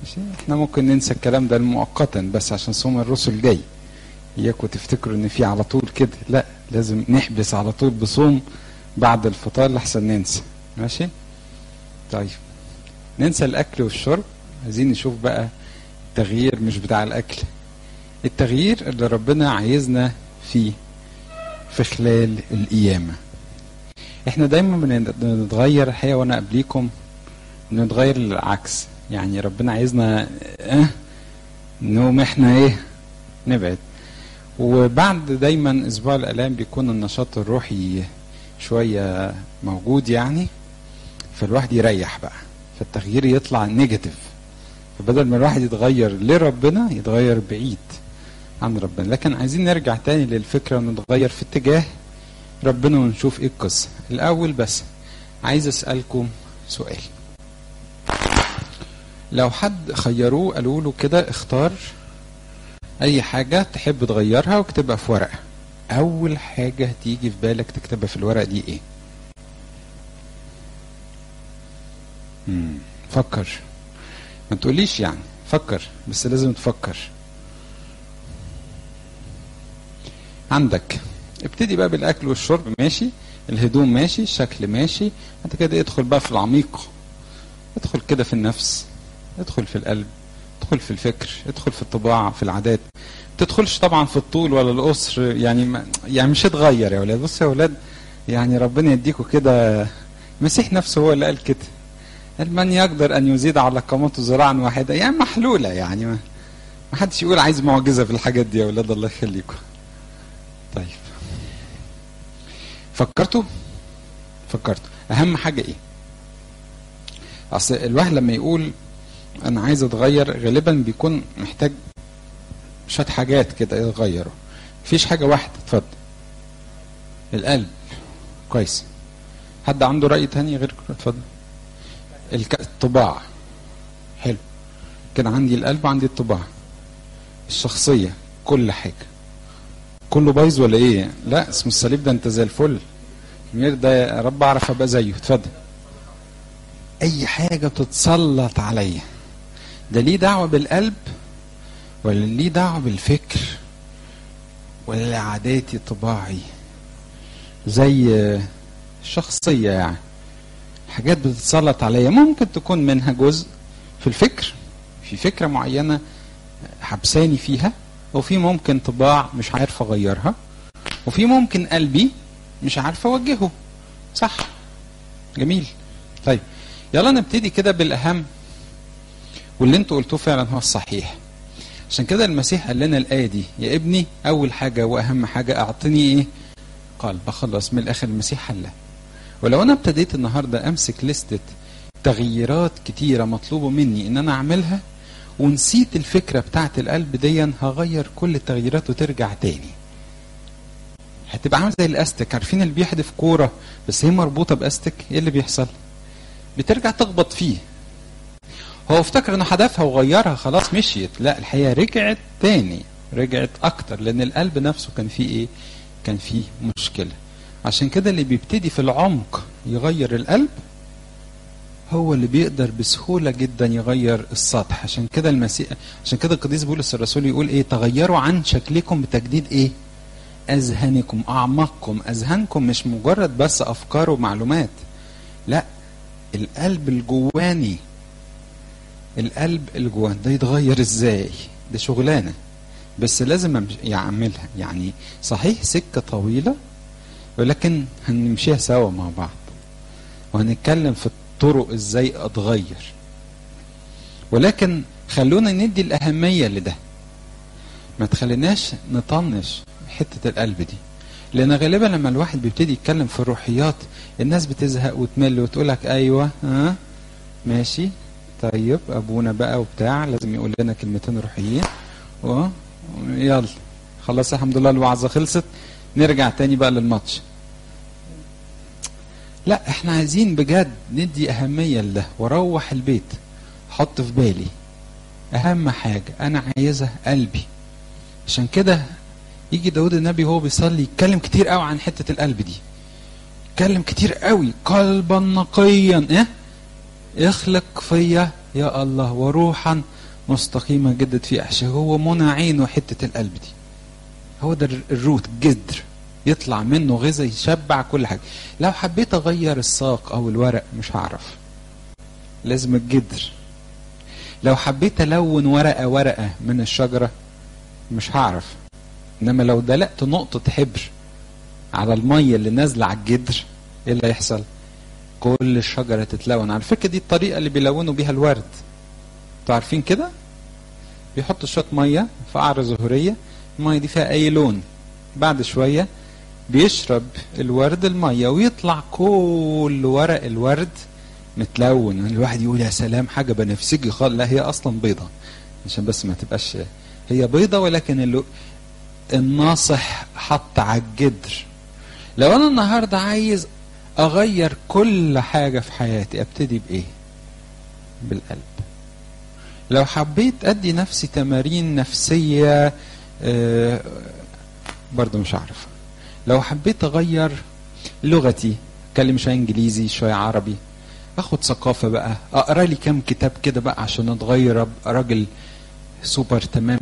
ماشي احنا ممكن ننسى الكلام ده مؤقتا بس عشان صوم الرسل جاي اياكوا تفتكروا ان في على طول كده لا لازم نحبس على طول بصوم بعد الفطار لحسن ننسى ماشي طيب ننسى الاكل والشرب عايزين نشوف بقى التغيير مش بتاع الاكل التغيير اللي ربنا عايزنا فيه في خلال القيامه احنا دايما بنتغير الحقيقه وانا قبليكم نتغير للعكس يعني ربنا عايزنا اه نقوم احنا ايه نبعد وبعد دايما اسبوع الالام بيكون النشاط الروحي شويه موجود يعني فالواحد يريح بقى فالتغيير يطلع نيجاتيف فبدل ما الواحد يتغير لربنا يتغير بعيد عن ربنا لكن عايزين نرجع تاني للفكره ونتغير في اتجاه ربنا ونشوف ايه القصه الاول بس عايز اسالكم سؤال لو حد خيروه قالوا له كده اختار اي حاجه تحب تغيرها واكتبها في ورقه اول حاجه تيجي في بالك تكتبها في الورقه دي ايه مم. فكر ما تقوليش يعني فكر بس لازم تفكر عندك ابتدي بقى بالاكل والشرب ماشي الهدوم ماشي الشكل ماشي انت كده ادخل بقى في العميق ادخل كده في النفس ادخل في القلب ادخل في الفكر ادخل في الطباع في العادات تدخلش طبعا في الطول ولا القصر يعني ما يعني مش هتغير يا ولاد بصوا يا ولاد يعني ربنا يديكوا كده المسيح نفسه هو اللي قال كده قال من يقدر ان يزيد على قامته ذراعا واحده يعني محلوله يعني ما, ما حدش يقول عايز معجزه في الحاجات دي يا ولاد الله يخليكم طيب فكرتوا فكرتوا اهم حاجه ايه اصل الواحد لما يقول انا عايز اتغير غالبا بيكون محتاج شويه حاجات كده يتغيروا مفيش حاجه واحده اتفضل القلب كويس حد عنده راي تاني غير كده اتفضل الك... الطباع حلو كان عندي القلب وعندي الطباع الشخصيه كل حاجه كله بايظ ولا ايه لا اسم الصليب ده انت زي الفل المير ده يا رب اعرف ابقى زيه اتفضل اي حاجه بتتسلط عليا ده ليه دعوه بالقلب ولا ليه دعوه بالفكر ولا عاداتي طباعي زي الشخصيه يعني حاجات بتتسلط عليا ممكن تكون منها جزء في الفكر في فكره معينه حبساني فيها وفي ممكن طباع مش عارف اغيرها وفي ممكن قلبي مش عارف اوجهه صح جميل طيب يلا نبتدي كده بالاهم واللي انتوا قلتوه فعلا هو الصحيح عشان كده المسيح قال لنا الايه دي يا ابني اول حاجه واهم حاجه اعطني ايه قلب خلص من الاخر المسيح حلها ولو انا ابتديت النهارده امسك لستة تغييرات كتيره مطلوبه مني ان انا اعملها ونسيت الفكره بتاعت القلب دي هغير كل التغييرات وترجع تاني هتبقى عامل زي الاستك عارفين اللي بيحدف كوره بس هي مربوطه باستك ايه اللي بيحصل بترجع تخبط فيه هو افتكر انه حدفها وغيرها خلاص مشيت لا الحقيقه رجعت تاني رجعت اكتر لان القلب نفسه كان فيه ايه كان فيه مشكله عشان كده اللي بيبتدي في العمق يغير القلب هو اللي بيقدر بسهولة جدا يغير السطح عشان كده المسيح عشان كده القديس بولس الرسول يقول ايه تغيروا عن شكلكم بتجديد ايه اذهانكم اعماقكم اذهانكم مش مجرد بس افكار ومعلومات لا القلب الجواني القلب الجواني ده يتغير ازاي ده شغلانه بس لازم يعملها يعني صحيح سكه طويله ولكن هنمشيها سوا مع بعض وهنتكلم في الطرق ازاي اتغير ولكن خلونا ندي الاهميه لده ما تخليناش نطنش حته القلب دي لان غالبا لما الواحد بيبتدي يتكلم في الروحيات الناس بتزهق وتمل وتقول لك ايوه ها ماشي طيب ابونا بقى وبتاع لازم يقول لنا كلمتين روحيين و يلا خلاص الحمد لله الوعظه خلصت نرجع تاني بقى للماتش لا احنا عايزين بجد ندي اهميه لده واروح البيت حط في بالي اهم حاجه انا عايزها قلبي عشان كده يجي داود النبي وهو بيصلي يتكلم كتير قوي عن حته القلب دي يتكلم كتير قوي قلبا نقيا ايه اخلق فيا يا الله وروحا مستقيمة جدد في أحشاء هو منى عينه حتة القلب دي هو ده الروت جدر يطلع منه غذاء يشبع كل حاجة لو حبيت أغير الساق أو الورق مش هعرف لازم الجدر لو حبيت ألون ورقة ورقة من الشجرة مش هعرف إنما لو دلقت نقطة حبر على المية اللي نازلة على الجدر إيه اللي هيحصل؟ كل الشجرة تتلون على فكرة دي الطريقة اللي بيلونوا بيها الورد انتوا عارفين كده؟ بيحطوا شوية مية في قعرة زهرية المية دي فيها أي لون بعد شوية بيشرب الورد المية ويطلع كل ورق الورد متلون الواحد يقول يا سلام حاجة بنفسجي خالص لا هي أصلا بيضة عشان بس ما تبقاش هي بيضة ولكن اللي الناصح حط على الجدر لو أنا النهاردة عايز أغير كل حاجة في حياتي أبتدي بإيه؟ بالقلب لو حبيت أدي نفسي تمارين نفسية آه برضه مش عارف لو حبيت أغير لغتي أتكلم شوية إنجليزي شوية عربي أخد ثقافة بقى أقرأ لي كام كتاب كده بقى عشان أتغير أبقى راجل سوبر تمام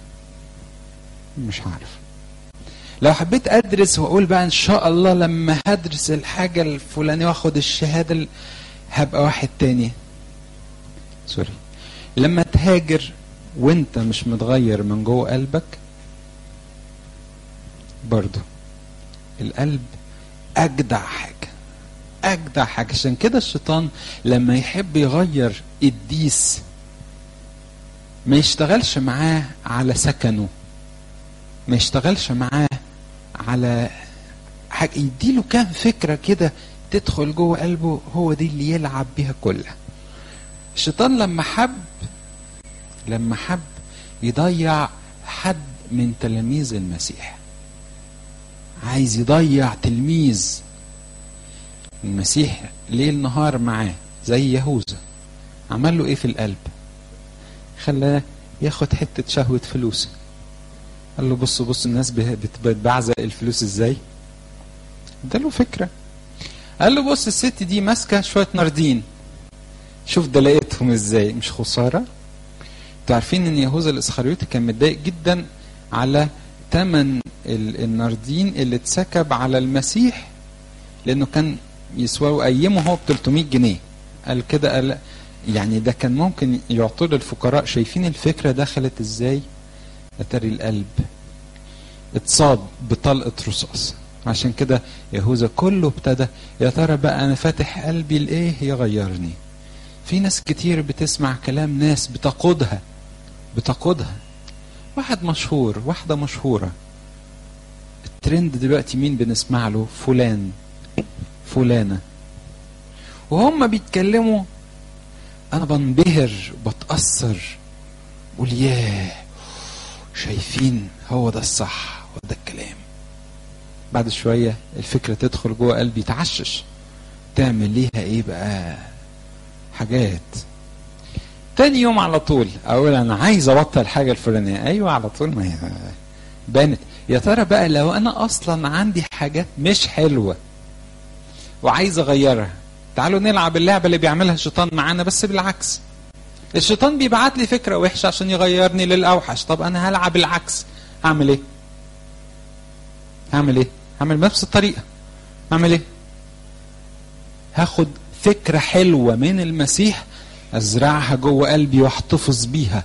مش عارف لو حبيت ادرس واقول بقى ان شاء الله لما هدرس الحاجه الفلانيه واخد الشهاده ال... هبقى واحد تاني سوري لما تهاجر وانت مش متغير من جوه قلبك برضو القلب اجدع حاجه اجدع حاجه عشان كده الشيطان لما يحب يغير الديس ما يشتغلش معاه على سكنه ما يشتغلش معاه على حاجة يديله كام فكرة كده تدخل جوه قلبه هو دي اللي يلعب بيها كلها الشيطان لما حب لما حب يضيع حد من تلاميذ المسيح عايز يضيع تلميذ المسيح ليل نهار معاه زي يهوذا عمل له ايه في القلب خلاه ياخد حتة شهوة فلوس قال له بص بص الناس بتبعزق الفلوس ازاي اداله فكره قال له بص الست دي ماسكه شويه ناردين شوف ده لقيتهم ازاي مش خساره انتوا عارفين ان يهوذا الاسخريوطي كان متضايق جدا على ثمن الناردين اللي اتسكب على المسيح لانه كان يسوى ايامه هو ب 300 جنيه قال كده قال يعني ده كان ممكن يعطوا للفقراء شايفين الفكره دخلت ازاي اتاري القلب اتصاب بطلقه رصاص عشان كده يهوذا كله ابتدى يا ترى بقى انا فاتح قلبي لايه يغيرني في ناس كتير بتسمع كلام ناس بتقودها بتقودها واحد مشهور واحده مشهوره الترند دلوقتي مين بنسمع له فلان فلانه وهم بيتكلموا انا بنبهر بتاثر بقول ياه شايفين هو ده الصح هو ده الكلام بعد شوية الفكرة تدخل جوه قلبي تعشش تعمل ليها ايه بقى حاجات تاني يوم على طول اقول انا عايز ابطل حاجة الفلانية ايوه على طول ما هي بانت يا ترى بقى لو انا اصلا عندي حاجات مش حلوة وعايز اغيرها تعالوا نلعب اللعبة اللي بيعملها الشيطان معانا بس بالعكس الشيطان بيبعت لي فكره وحشه عشان يغيرني للاوحش طب انا هلعب العكس هعمل ايه هعمل ايه هعمل بنفس الطريقه هعمل ايه هاخد فكره حلوه من المسيح ازرعها جوه قلبي واحتفظ بيها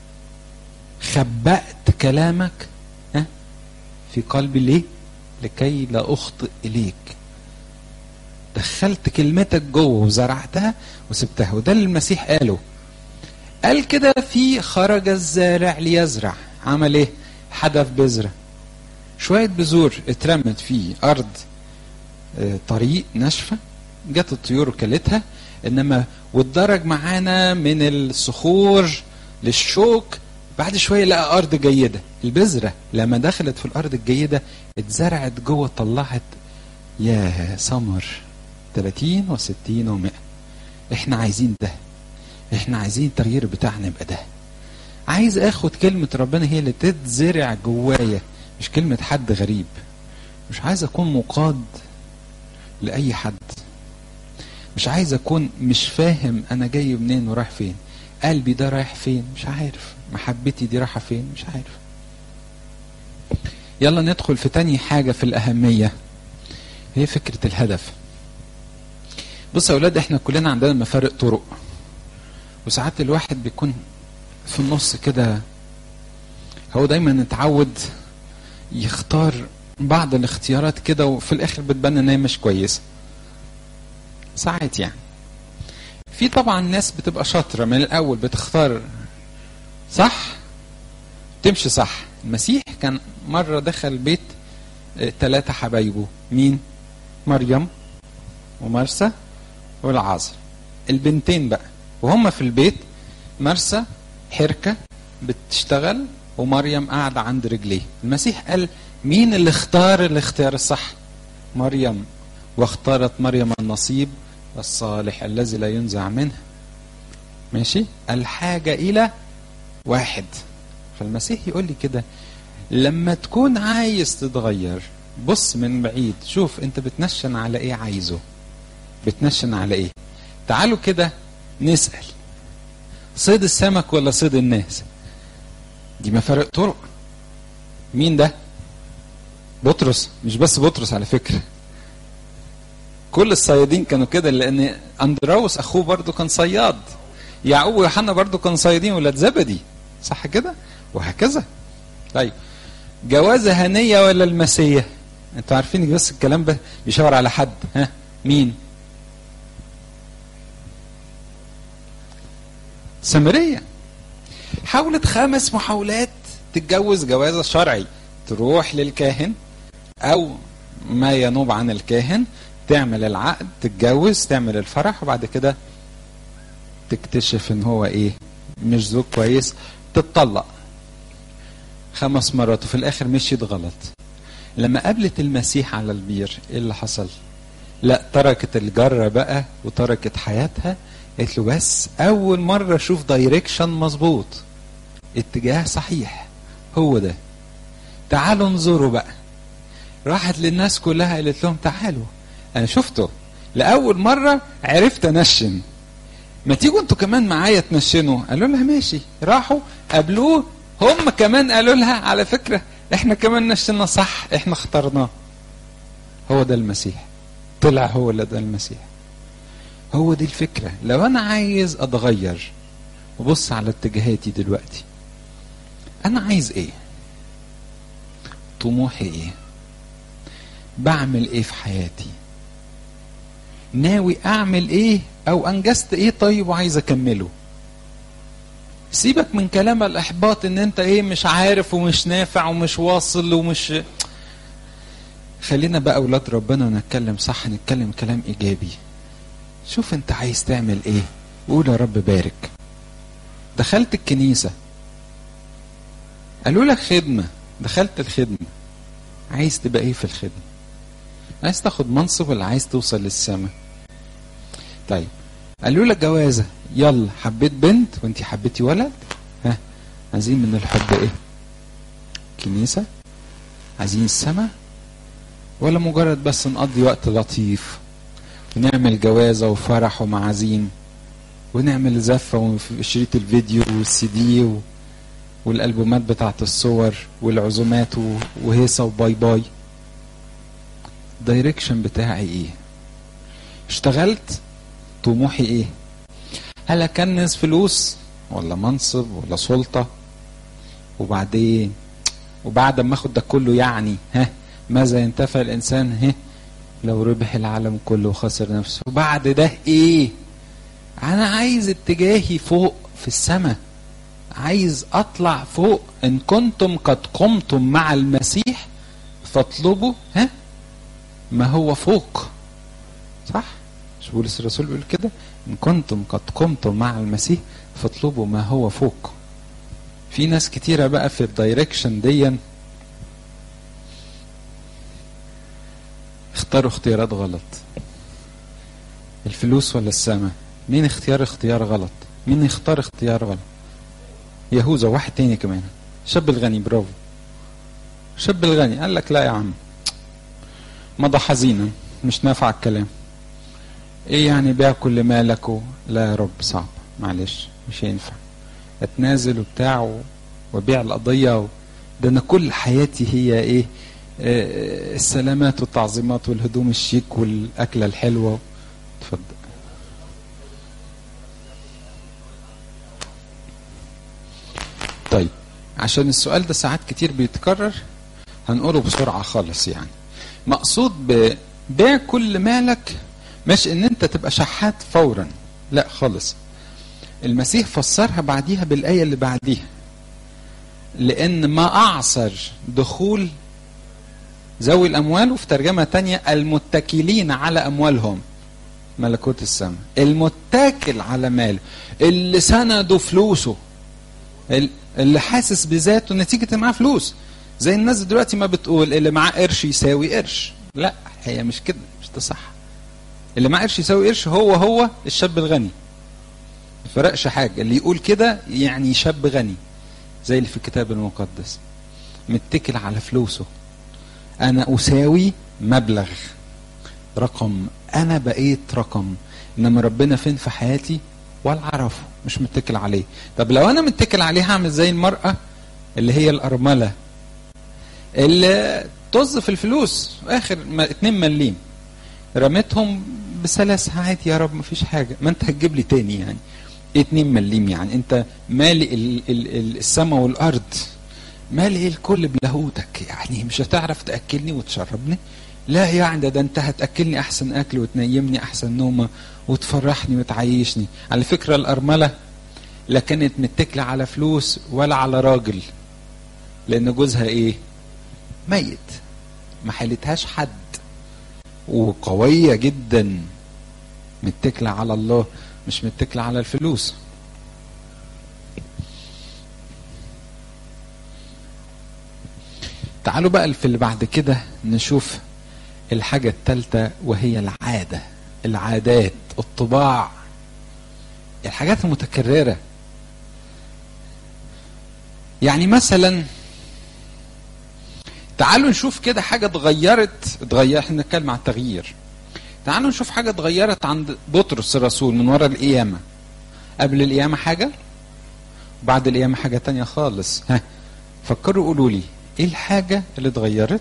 خبأت كلامك ها في قلبي ليه لكي لا اخطئ اليك دخلت كلمتك جوه وزرعتها وسبتها وده اللي المسيح قاله قال كده في خرج الزارع ليزرع عمل ايه حدف بذرة شوية بذور اترمت في أرض اه طريق ناشفة جت الطيور وكلتها إنما والدرج معانا من الصخور للشوك بعد شوية لقى أرض جيدة البذرة لما دخلت في الأرض الجيدة اتزرعت جوه طلعت يا سمر 30 و60 و100 احنا عايزين ده احنا عايزين التغيير بتاعنا يبقى ده عايز اخد كلمة ربنا هي اللي تتزرع جوايا مش كلمة حد غريب مش عايز اكون مقاد لأي حد مش عايز اكون مش فاهم انا جاي منين ورايح فين قلبي ده رايح فين مش عارف محبتي دي رايحه فين مش عارف يلا ندخل في تاني حاجه في الاهميه هي فكره الهدف بص يا اولاد احنا كلنا عندنا مفارق طرق وساعات الواحد بيكون في النص كده هو دايما اتعود يختار بعض الاختيارات كده وفي الاخر بتبان ان هي مش كويسه ساعات يعني في طبعا ناس بتبقى شاطره من الاول بتختار صح تمشي صح المسيح كان مره دخل بيت ثلاثه حبايبه مين مريم ومرسى والعازر البنتين بقى وهم في البيت مرسى حركه بتشتغل ومريم قاعده عند رجليه المسيح قال مين اللي اختار الاختيار الصح مريم واختارت مريم النصيب الصالح الذي لا ينزع منه ماشي الحاجة إلى واحد فالمسيح يقول لي كده لما تكون عايز تتغير بص من بعيد شوف انت بتنشن على ايه عايزه بتنشن على ايه تعالوا كده نسأل صيد السمك ولا صيد الناس دي مفارق طرق مين ده بطرس مش بس بطرس على فكره كل الصيادين كانوا كده لان اندراوس اخوه برضه كان صياد يعقوب ويوحنا برضه كانوا صيادين ولاد زبدي صح كده وهكذا طيب جوازه هنيه ولا المسيه انتوا عارفين بس الكلام ده بيشاور على حد ها مين سامريه حاولت خمس محاولات تتجوز جوازه شرعي تروح للكاهن او ما ينوب عن الكاهن تعمل العقد تتجوز تعمل الفرح وبعد كده تكتشف ان هو ايه مش زوج كويس تتطلق خمس مرات وفي الاخر مشيت غلط لما قابلت المسيح على البير ايه اللي حصل لا تركت الجرة بقى وتركت حياتها قالت له بس اول مرة اشوف دايركشن مظبوط اتجاه صحيح هو ده تعالوا انظروا بقى راحت للناس كلها قالت لهم تعالوا انا شفته لاول مره عرفت انشن ما تيجوا انتوا كمان معايا تنشنوا قالوا لها ماشي راحوا قابلوه هم كمان قالوا لها على فكره احنا كمان نشنا صح احنا اخترناه هو ده المسيح طلع هو اللي ده المسيح هو دي الفكره لو انا عايز اتغير وبص على اتجاهاتي دلوقتي انا عايز ايه طموحي ايه بعمل ايه في حياتي ناوي اعمل ايه او انجزت ايه طيب وعايز اكمله سيبك من كلام الاحباط ان انت ايه مش عارف ومش نافع ومش واصل ومش خلينا بقى اولاد ربنا نتكلم صح نتكلم كلام ايجابي شوف انت عايز تعمل ايه قول يا رب بارك دخلت الكنيسة قالوا لك خدمة دخلت الخدمة عايز تبقى ايه في الخدمة عايز تاخد منصب ولا عايز توصل للسماء طيب قالوا لك جوازة يلا حبيت بنت وانت حبيتي ولد ها عايزين من الحب ايه كنيسة عايزين السماء ولا مجرد بس نقضي وقت لطيف ونعمل جوازة وفرح ومعازيم ونعمل زفة وشريط الفيديو والسي دي و... والألبومات بتاعت الصور والعزومات وهيصة وباي باي الدايركشن بتاعي ايه اشتغلت طموحي ايه هل اكنس فلوس ولا منصب ولا سلطة وبعدين وبعد ما اخد ده كله يعني ها ماذا ينتفع الانسان ها لو ربح العالم كله وخسر نفسه وبعد ده ايه انا عايز اتجاهي فوق في السماء عايز اطلع فوق ان كنتم قد قمتم مع المسيح فاطلبوا ها ما هو فوق صح مش بولس الرسول بيقول كده ان كنتم قد قمتم مع المسيح فاطلبوا ما هو فوق في ناس كتيرة بقى في الدايركشن ديا اختاروا اختيارات غلط الفلوس ولا السماء مين اختيار اختيار غلط مين يختار اختيار غلط يهوذا واحد تاني كمان شاب الغني برافو شاب الغني قال لك لا يا عم مضى حزينا مش نافع الكلام ايه يعني بيع كل مالك لا يا رب صعب معلش مش هينفع اتنازل وبتاع وبيع القضيه و... ده انا كل حياتي هي ايه آه السلامات والتعظيمات والهدوم الشيك والاكله الحلوه اتفضل طيب عشان السؤال ده ساعات كتير بيتكرر هنقوله بسرعه خالص يعني مقصود ببيع كل مالك مش ان انت تبقى شحات فورا لا خالص المسيح فسرها بعديها بالايه اللي بعديها لان ما اعصر دخول ذوي الاموال وفي ترجمه تانية المتكلين على اموالهم ملكوت السماء المتكل على ماله اللي سندوا فلوسه اللي حاسس بذاته نتيجه معاه فلوس زي الناس دلوقتي ما بتقول اللي معاه قرش يساوي قرش لا هي مش كده مش ده صح اللي معاه قرش يساوي قرش هو هو الشاب الغني ما فرقش حاجه اللي يقول كده يعني شاب غني زي اللي في الكتاب المقدس متكل على فلوسه انا اساوي مبلغ رقم انا بقيت رقم انما ربنا فين في حياتي ولا اعرفه مش متكل عليه طب لو انا متكل عليه هعمل زي المراه اللي هي الارمله اللي طز في الفلوس اخر 2 مليم رميتهم بسلاسة عادي يا رب مفيش حاجة ما انت هتجيب لي تاني يعني 2 مليم يعني انت مالي ال ال السماء والارض مالي الكل بلاهوتك يعني مش هتعرف تاكلني وتشربني لا يعني ده, ده انت هتاكلني احسن اكل وتنيمني احسن نومه وتفرحني وتعيشني على فكره الارمله لا كانت متكله على فلوس ولا على راجل لان جوزها ايه ميت ما حلتهاش حد وقويه جدا متكله على الله مش متكله على الفلوس تعالوا بقى في اللي بعد كده نشوف الحاجة الثالثة وهي العادة العادات الطباع الحاجات المتكررة يعني مثلا تعالوا نشوف كده حاجة اتغيرت اتغير احنا بنتكلم عن التغيير تعالوا نشوف حاجة اتغيرت عند بطرس الرسول من وراء القيامة قبل القيامة حاجة وبعد القيامة حاجة تانية خالص ها فكروا قولوا لي ايه الحاجة اللي اتغيرت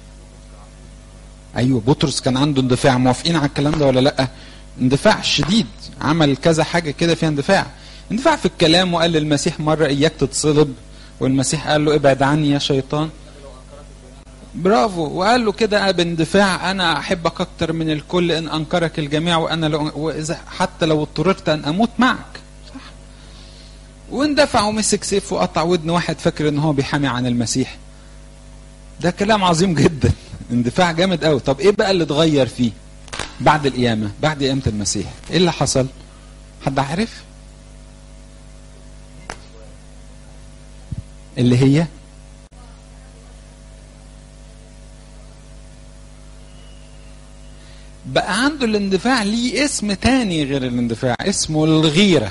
ايوه بطرس كان عنده اندفاع موافقين على الكلام ده ولا لا اندفاع شديد عمل كذا حاجة كده فيها اندفاع اندفاع في الكلام وقال للمسيح مرة اياك تتصلب والمسيح قال له ابعد عني يا شيطان برافو وقال له كده باندفاع انا احبك اكتر من الكل ان انكرك الجميع وانا لو واذا حتى لو اضطررت ان اموت معك صح واندفع ومسك سيف وقطع ودن واحد فاكر ان هو بيحامي عن المسيح ده كلام عظيم جدا اندفاع جامد قوي طب ايه بقى اللي اتغير فيه بعد القيامه بعد قيامه المسيح ايه اللي حصل حد عارف اللي هي بقى عنده الاندفاع ليه اسم تاني غير الاندفاع اسمه الغيرة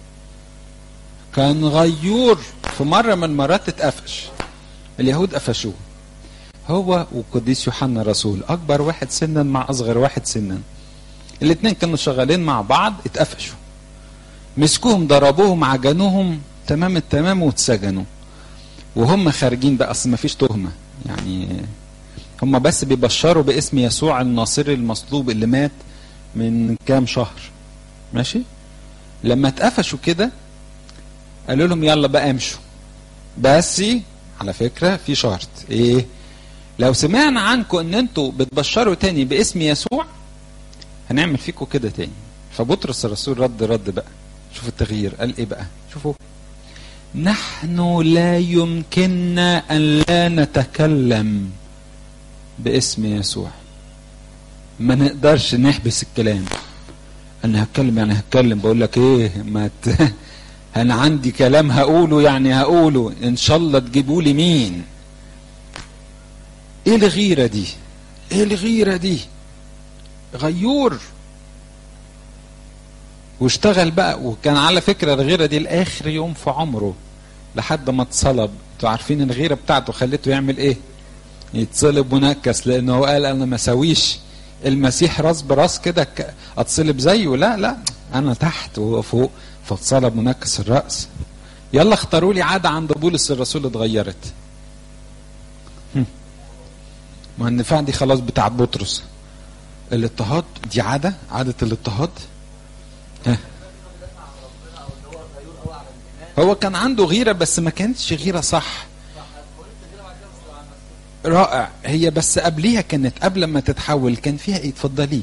كان غيور في مرة من المرات اتقفش اليهود قفشوه هو وقديس يوحنا رسول اكبر واحد سنا مع اصغر واحد سنا الاثنين كانوا شغالين مع بعض اتقفشوا مسكوهم ضربوهم عجنوهم تمام التمام واتسجنوا وهم خارجين بقى اصل ما فيش تهمه يعني هم بس بيبشروا باسم يسوع الناصري المصلوب اللي مات من كام شهر ماشي لما اتقفشوا كده قالوا لهم يلا بقى امشوا بس على فكره في شرط ايه لو سمعنا عنكم ان انتوا بتبشروا تاني باسم يسوع هنعمل فيكم كده تاني فبطرس الرسول رد رد بقى شوف التغيير قال ايه بقى شوفوا نحن لا يمكننا ان لا نتكلم باسم يسوع ما نقدرش نحبس الكلام انا هتكلم يعني هتكلم بقول لك ايه ما ت... انا عندي كلام هقوله يعني هقوله ان شاء الله تجيبوا لي مين ايه الغيرة دي ايه الغيرة دي غيور واشتغل بقى وكان على فكرة الغيرة دي لاخر يوم في عمره لحد ما اتصلب انتوا عارفين الغيرة بتاعته خلته يعمل ايه يتصلب ونكس لانه هو قال انا ما سويش المسيح راس براس كده اتصلب زيه لا لا انا تحت وهو فوق فاتصلب منكس الرأس يلا اختاروا لي عادة عند بولس الرسول اتغيرت ما النفاع دي خلاص بتاعت بطرس الاضطهاد دي عادة عادة الاضطهاد ها هو كان عنده غيرة بس ما كانتش غيرة صح رائع هي بس قبليها كانت قبل ما تتحول كان فيها ايه اتفضلي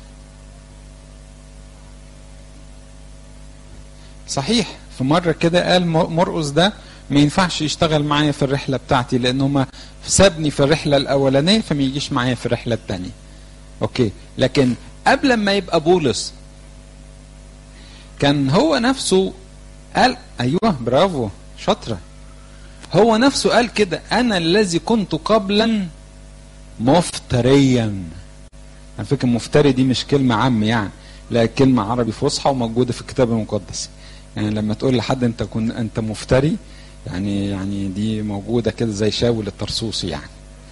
صحيح في مرة كده قال مرقس ده ما ينفعش يشتغل معايا في الرحلة بتاعتي لأنه ما سابني في الرحلة الأولانية فما يجيش معايا في الرحلة الثانية أوكي لكن قبل ما يبقى بولس كان هو نفسه قال أيوه برافو شاطرة هو نفسه قال كده أنا الذي كنت قبلا مفتريا على فكرة مفتري دي مش كلمة عام يعني لا كلمة عربي فصحى وموجودة في الكتاب المقدس يعني لما تقول لحد انت كن انت مفتري يعني يعني دي موجوده كده زي شاول الطرسوسي يعني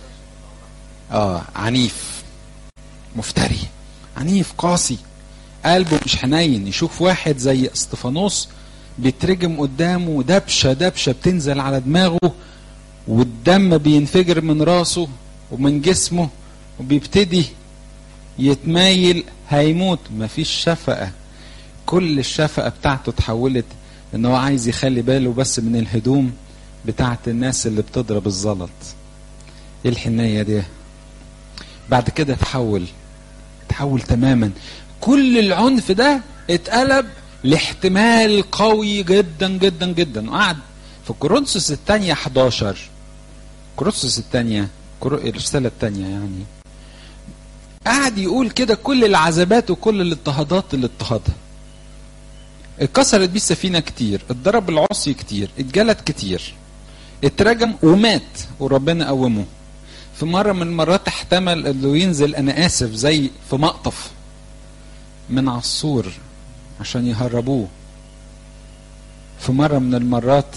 اه عنيف مفتري عنيف قاسي قلبه مش حنين يشوف واحد زي استفانوس بيترجم قدامه دبشه دبشه بتنزل على دماغه والدم بينفجر من راسه ومن جسمه وبيبتدي يتمايل هيموت مفيش شفقه كل الشفقة بتاعته اتحولت ان هو عايز يخلي باله بس من الهدوم بتاعت الناس اللي بتضرب الزلط ايه الحنية دي بعد كده اتحول اتحول تماما كل العنف ده اتقلب لاحتمال قوي جدا جدا جدا وقعد في كورنثوس الثانية 11 كورنثوس الثانية الرسالة الثانية يعني قعد يقول كده كل العذابات وكل الاضطهادات اللي اضطهدها اتكسرت بيه السفينه كتير اتضرب العصي كتير اتجلد كتير اترجم ومات وربنا قومه في مرة من المرات احتمل انه ينزل انا اسف زي في مقطف من عصور عشان يهربوه في مرة من المرات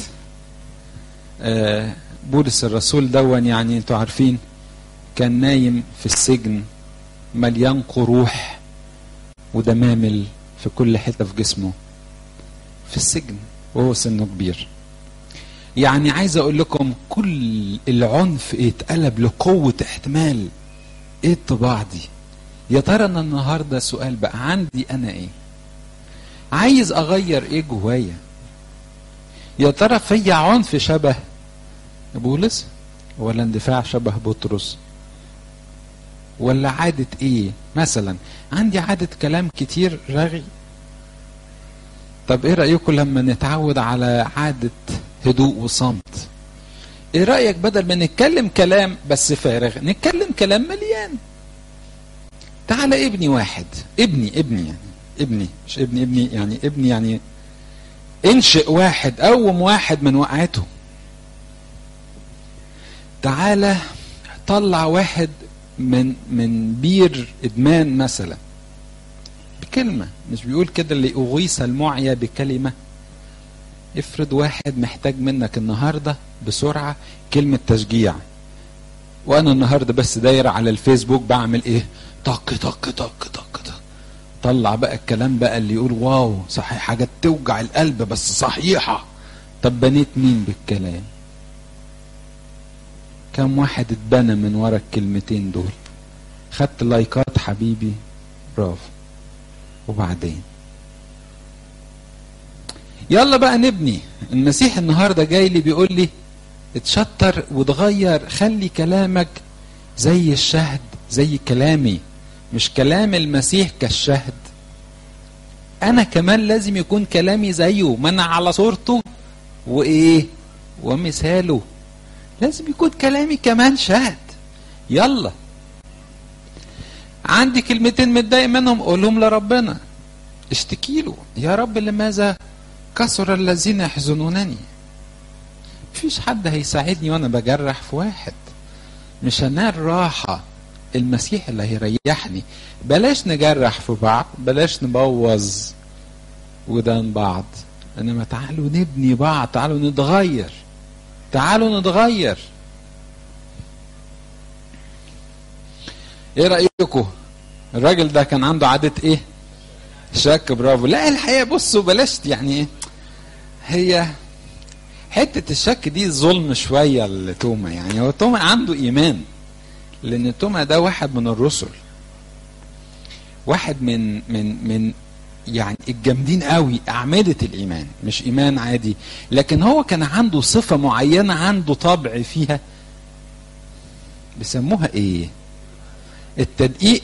آه بولس الرسول دون يعني انتوا عارفين كان نايم في السجن مليان قروح ودمامل في كل حتة في جسمه في السجن وهو سنه كبير يعني عايز اقول لكم كل العنف اتقلب لقوة احتمال ايه الطباع دي يا ترى انا النهاردة سؤال بقى عندي انا ايه عايز اغير ايه جوايا يا ترى فيا عنف شبه بولس ولا اندفاع شبه بطرس ولا عادة ايه مثلا عندي عادة كلام كتير رغي طب ايه رأيكم لما نتعود على عادة هدوء وصمت ايه رأيك بدل ما نتكلم كلام بس فارغ نتكلم كلام مليان تعالى ابني واحد ابني ابني يعني ابني مش ابني ابني يعني ابني يعني انشئ واحد قوم واحد من وقعته تعالى طلع واحد من من بير ادمان مثلا بكلمه مش بيقول كده اللي اغيث المعيا بكلمه افرض واحد محتاج منك النهارده بسرعه كلمه تشجيع وانا النهارده بس داير على الفيسبوك بعمل ايه طق طق طق طق طق طلع بقى الكلام بقى اللي يقول واو صحيح حاجات توجع القلب بس صحيحه طب بنيت مين بالكلام كم واحد اتبنى من ورا الكلمتين دول خدت لايكات حبيبي برافو وبعدين يلا بقى نبني المسيح النهارده جاي لي بيقول لي اتشطر وتغير خلي كلامك زي الشهد زي كلامي مش كلام المسيح كالشهد انا كمان لازم يكون كلامي زيه ما انا على صورته وايه ومثاله لازم يكون كلامي كمان شهد يلا عندي كلمتين متضايق منهم قولهم لربنا اشتكي له يا رب لماذا كثر الذين يحزنونني مفيش حد هيساعدني وانا بجرح في واحد مش هنال راحة المسيح اللي هيريحني بلاش نجرح في بعض بلاش نبوظ ودان بعض انما تعالوا نبني بعض تعالوا نتغير تعالوا نتغير ايه رأيكم الراجل ده كان عنده عادة ايه شك برافو لا الحقيقه بصوا بلاش يعني هي حته الشك دي ظلم شويه لتوما يعني هو توما عنده ايمان لان توما ده واحد من الرسل واحد من من من يعني الجامدين قوي اعمده الايمان مش ايمان عادي لكن هو كان عنده صفه معينه عنده طبع فيها بيسموها ايه التدقيق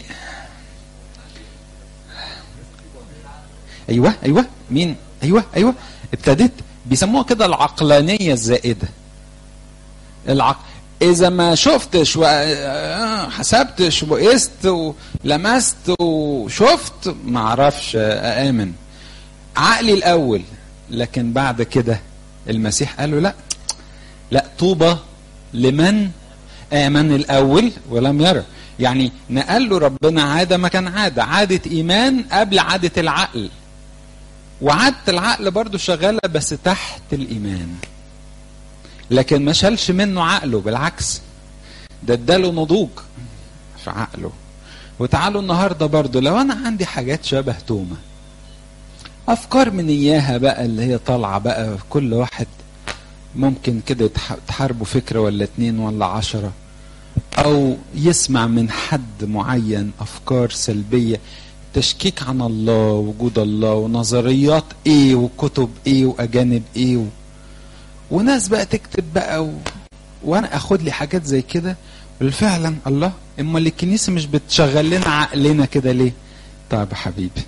ايوه ايوه مين ايوه ايوه ابتديت بيسموها كده العقلانيه الزائده العق... اذا ما شفتش وحسبتش وقست ولمست وشفت ما اعرفش اامن عقلي الاول لكن بعد كده المسيح قال له لا لا طوبى لمن امن الاول ولم يرى يعني نقل له ربنا عاده ما كان عاده عاده ايمان قبل عاده العقل وعاده العقل برضو شغاله بس تحت الايمان لكن ما شالش منه عقله بالعكس ده اداله نضوج في عقله وتعالوا النهارده برضو لو انا عندي حاجات شبه تومه افكار من اياها بقى اللي هي طالعه بقى كل واحد ممكن كده تحاربوا فكره ولا اتنين ولا عشره او يسمع من حد معين افكار سلبيه تشكيك عن الله وجود الله ونظريات ايه وكتب ايه واجانب ايه و... وناس بقى تكتب بقى و... وانا اخد لي حاجات زي كده فعلا الله امال الكنيسه مش بتشغل لنا عقلنا كده ليه طيب يا حبيبي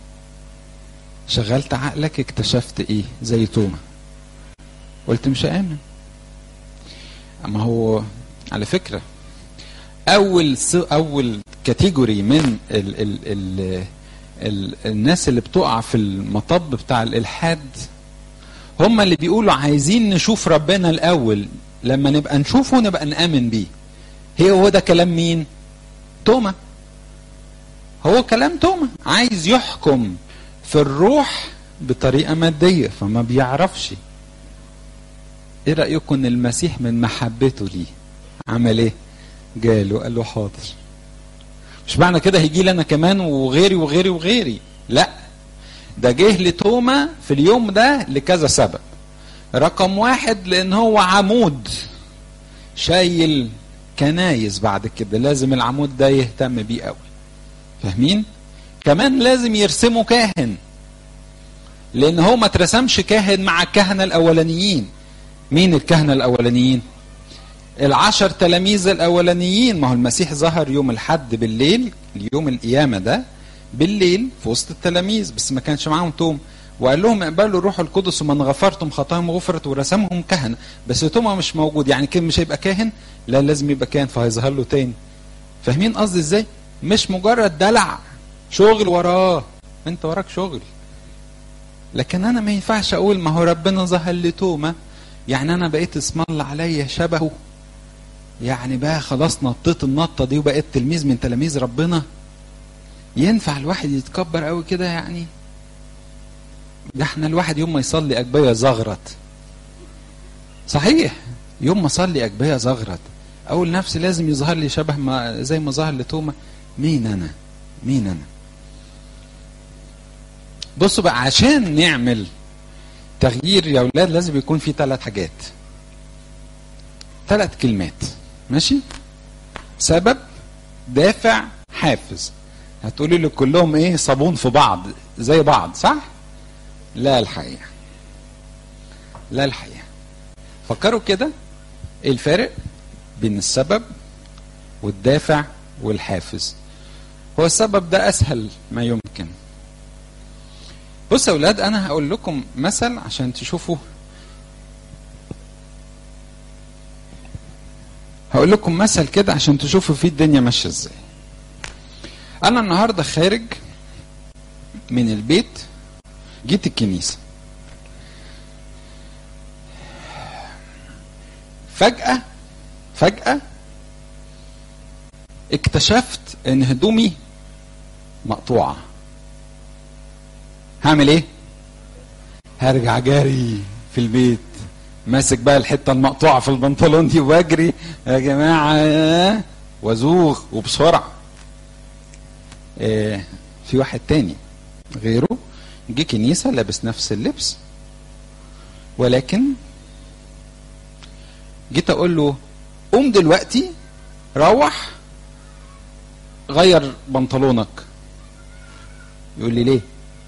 شغلت عقلك اكتشفت ايه زي توما قلت مش هامن اما هو على فكره اول اول كاتيجوري من ال ال ال ال الناس اللي بتقع في المطب بتاع الالحاد هم اللي بيقولوا عايزين نشوف ربنا الاول لما نبقى نشوفه نبقى نامن بيه هي هو ده كلام مين توما هو كلام توما عايز يحكم في الروح بطريقه ماديه فما بيعرفش ايه رايكم ان المسيح من محبته ليه عمل ايه جاله قال له حاضر مش معنى كده هيجي لي انا كمان وغيري وغيري وغيري لا ده جه لتوما في اليوم ده لكذا سبب رقم واحد لان هو عمود شايل كنايس بعد كده لازم العمود ده يهتم بيه قوي فاهمين كمان لازم يرسمه كاهن لان هو ما اترسمش كاهن مع الكهنه الاولانيين مين الكهنه الاولانيين العشر تلاميذ الاولانيين ما هو المسيح ظهر يوم الحد بالليل اليوم القيامه ده بالليل في وسط التلاميذ بس ما كانش معاهم توم وقال لهم اقبلوا الروح القدس ومن غفرتم خطاياهم غفرت ورسمهم كهنه بس توما مش موجود يعني كده مش هيبقى كاهن لا لازم يبقى كاهن فهيظهر له تاني فاهمين قصدي ازاي مش مجرد دلع شغل وراه انت وراك شغل لكن انا ما ينفعش اقول ما هو ربنا ظهر لتوما يعني انا بقيت اسم الله عليا شبهه يعني بقى خلاص نطيت النطه دي وبقيت تلميذ من تلاميذ ربنا ينفع الواحد يتكبر قوي كده يعني ده احنا الواحد يوم ما يصلي اجبيه زغرت صحيح يوم ما اصلي اجبيه زغرت اقول نفسي لازم يظهر لي شبه ما زي ما ظهر لتوما مين انا مين انا بصوا بقى عشان نعمل تغيير يا اولاد لازم يكون في ثلاث حاجات ثلاث كلمات ماشي سبب دافع حافز هتقولي لي كلهم ايه صابون في بعض زي بعض صح لا الحقيقه لا الحقيقه فكروا كده ايه الفارق بين السبب والدافع والحافز هو السبب ده اسهل ما يمكن بصوا يا اولاد انا هقول لكم مثل عشان تشوفوا هقول لكم مثل كده عشان تشوفوا فيه الدنيا ماشيه ازاي انا النهارده خارج من البيت جيت الكنيسه فجاه فجاه اكتشفت ان هدومي مقطوعه هعمل ايه هرجع جاري في البيت ماسك بقى الحته المقطوعه في البنطلون دي واجري يا جماعه وازوغ وبسرعه إيه في واحد تاني غيره جه كنيسة لابس نفس اللبس ولكن جيت اقول له قوم دلوقتي روح غير بنطلونك يقول لي ليه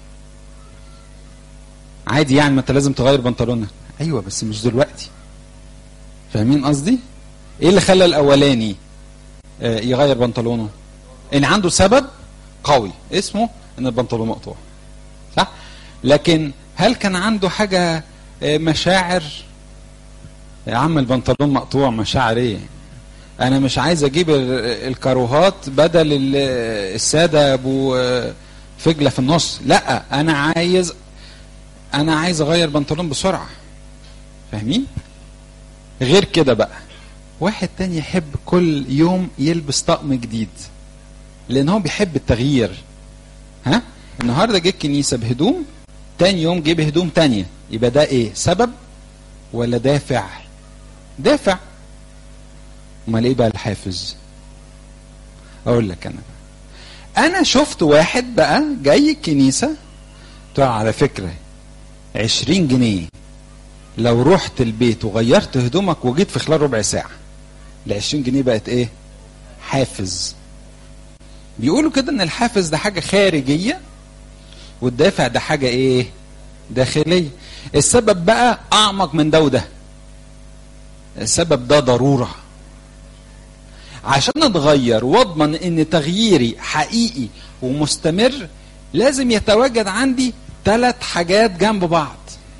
عادي يعني ما انت لازم تغير بنطلونك ايوه بس مش دلوقتي فاهمين قصدي ايه اللي خلى الاولاني آه، يغير بنطلونه ان عنده سبب قوي اسمه ان البنطلون مقطوع صح لكن هل كان عنده حاجه آه، مشاعر يا عم البنطلون مقطوع مشاعر ايه انا مش عايز اجيب ال- الكاروهات بدل ال- الساده ابو آه، فجله في النص لا انا عايز انا عايز اغير بنطلون بسرعه فاهمين غير كده بقى واحد تاني يحب كل يوم يلبس طقم جديد لان هو بيحب التغيير ها النهارده جه الكنيسه بهدوم تاني يوم جه بهدوم تانية يبقى ده ايه سبب ولا دافع دافع امال ايه بقى الحافز اقول لك انا انا شفت واحد بقى جاي الكنيسه قلت له على فكره عشرين جنيه لو رحت البيت وغيرت هدومك وجيت في خلال ربع ساعه ال 20 جنيه بقت ايه حافز بيقولوا كده ان الحافز ده حاجه خارجيه والدافع ده حاجه ايه داخليه السبب بقى اعمق من ده وده السبب ده ضروره عشان اتغير واضمن ان تغييري حقيقي ومستمر لازم يتواجد عندي ثلاث حاجات جنب بعض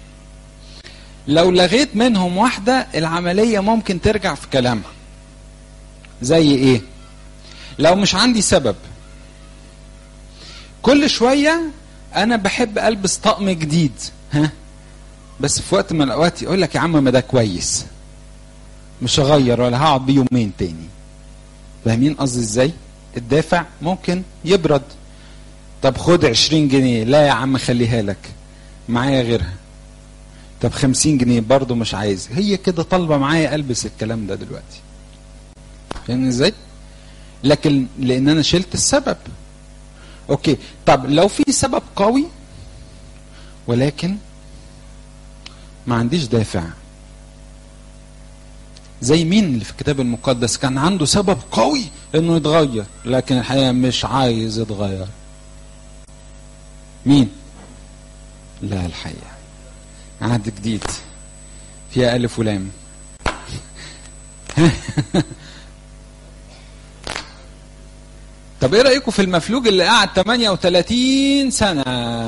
لو لغيت منهم واحدة العملية ممكن ترجع في كلامها زي ايه لو مش عندي سبب كل شوية انا بحب البس طقم جديد ها بس في وقت من الاوقات يقول لك يا عم ما ده كويس مش هغير ولا هقعد بيه يومين تاني فاهمين قصدي ازاي الدافع ممكن يبرد طب خد عشرين جنيه لا يا عم خليها لك معايا غيرها طب خمسين جنيه برضه مش عايز هي كده طالبة معايا ألبس الكلام ده دلوقتي فاهمني ازاي لكن لأن أنا شلت السبب أوكي طب لو في سبب قوي ولكن ما عنديش دافع زي مين اللي في الكتاب المقدس كان عنده سبب قوي انه يتغير لكن الحقيقه مش عايز يتغير مين لا الحقيقه عهد جديد فيها ألف ولام طب ايه رأيكم في المفلوج اللي قعد 38 سنة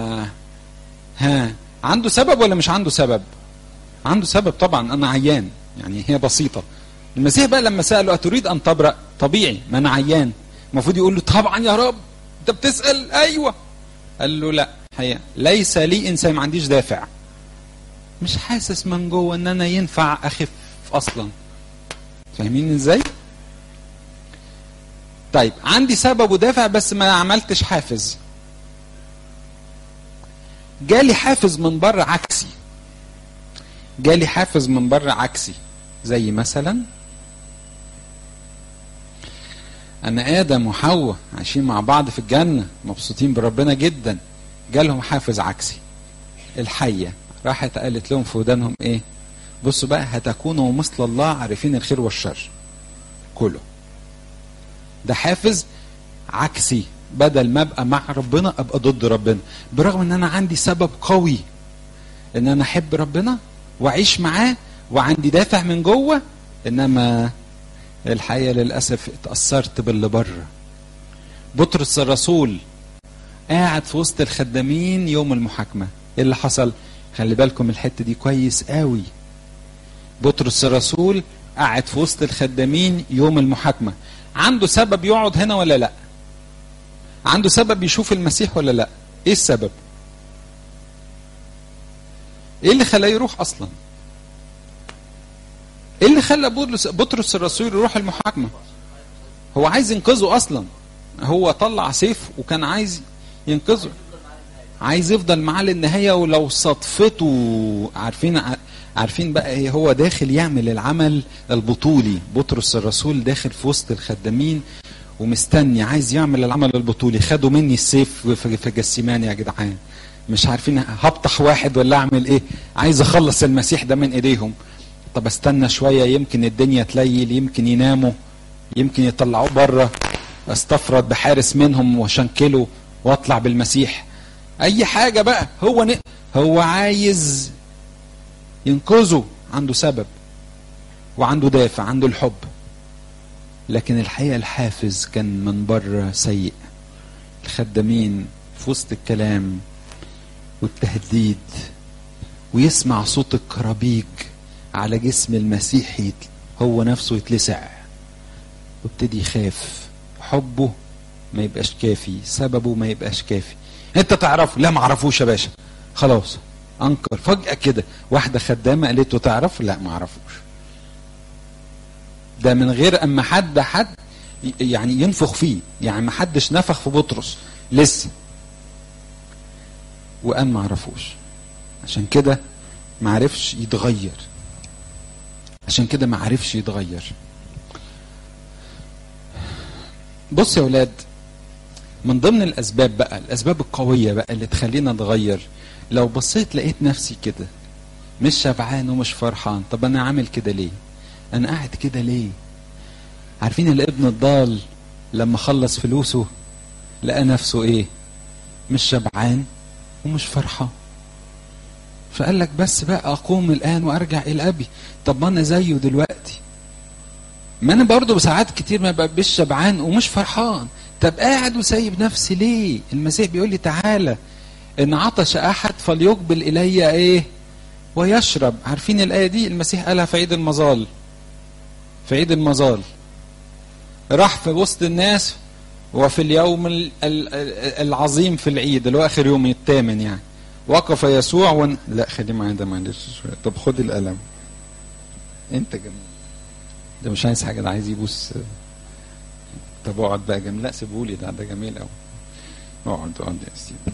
ها عنده سبب ولا مش عنده سبب عنده سبب طبعا انا عيان يعني هي بسيطة المسيح بقى لما سأله أتريد أن تبرأ طبيعي ما أنا عيان المفروض يقول له طبعا يا رب أنت بتسأل أيوة قال له لا حقيقة ليس لي إنسان ما عنديش دافع مش حاسس من جوه ان انا ينفع اخف اصلا فاهمين ازاي طيب عندي سبب ودافع بس ما عملتش حافز جالي حافز من بره عكسي جالي حافز من بره عكسي زي مثلا انا ادم وحواء عايشين مع بعض في الجنه مبسوطين بربنا جدا جالهم حافز عكسي الحيه راحت قالت لهم في ودانهم ايه بصوا بقى هتكونوا مثل الله عارفين الخير والشر كله ده حافز عكسي بدل ما ابقى مع ربنا ابقى ضد ربنا برغم ان انا عندي سبب قوي ان انا احب ربنا واعيش معاه وعندي دافع من جوه انما الحقيقه للاسف اتاثرت باللي بره بطرس الرسول قاعد في وسط الخدامين يوم المحاكمه ايه اللي حصل خلي بالكم الحته دي كويس قوي بطرس الرسول قاعد في وسط الخدامين يوم المحاكمه عنده سبب يقعد هنا ولا لا عنده سبب يشوف المسيح ولا لا ايه السبب ايه اللي خلاه يروح اصلا ايه اللي خلى بطرس بطرس الرسول يروح المحاكمه هو عايز ينقذه اصلا هو طلع سيف وكان عايز ينقذه عايز يفضل معاه للنهايه ولو صدفته عارفين عارفين بقى ايه هو داخل يعمل العمل البطولي بطرس الرسول داخل في وسط الخدامين ومستني عايز يعمل العمل البطولي خدوا مني السيف في في جسيمان يا جدعان مش عارفين هبطح واحد ولا اعمل ايه عايز اخلص المسيح ده من ايديهم طب استنى شويه يمكن الدنيا تليل يمكن يناموا يمكن يطلعوه بره استفرد بحارس منهم وشنكله واطلع بالمسيح اي حاجه بقى هو ن... هو عايز ينقذه عنده سبب وعنده دافع عنده الحب لكن الحقيقه الحافز كان من بره سيء الخدامين في وسط الكلام والتهديد ويسمع صوت الكرابيج على جسم المسيح هو نفسه يتلسع وابتدي يخاف حبه ما يبقاش كافي سببه ما يبقاش كافي انت تعرفه لا ما اعرفوش يا باشا خلاص انكر فجاه كده واحده خدامه قالت له تعرف لا ما اعرفوش ده من غير اما حد حد يعني ينفخ فيه يعني ما حدش نفخ في بطرس لسه وقال ما اعرفوش عشان كده ما عرفش يتغير عشان كده ما عرفش يتغير بص يا ولاد من ضمن الاسباب بقى الاسباب القويه بقى اللي تخلينا نتغير لو بصيت لقيت نفسي كده مش شبعان ومش فرحان طب انا عامل كده ليه انا قاعد كده ليه عارفين الابن الضال لما خلص فلوسه لقى نفسه ايه مش شبعان ومش فرحان فقال لك بس بقى اقوم الان وارجع الى ابي طب ما انا زيه دلوقتي ما انا برضه ساعات كتير ما ببقاش شبعان ومش فرحان طب قاعد وسايب نفسي ليه المسيح بيقول لي تعالى ان عطش احد فليقبل الي ايه ويشرب عارفين الايه دي المسيح قالها في عيد المظال في عيد المظال راح في وسط الناس وفي اليوم العظيم في العيد اللي هو اخر يوم الثامن يعني وقف يسوع ون... لا خليه معايا ده معلش شويه طب خد القلم انت جميل ده مش عايز حاجه ده عايز يبوس طب اقعد بقى جميل لا سيبهولي ده ده جميل قوي اقعد اقعد يا سيدي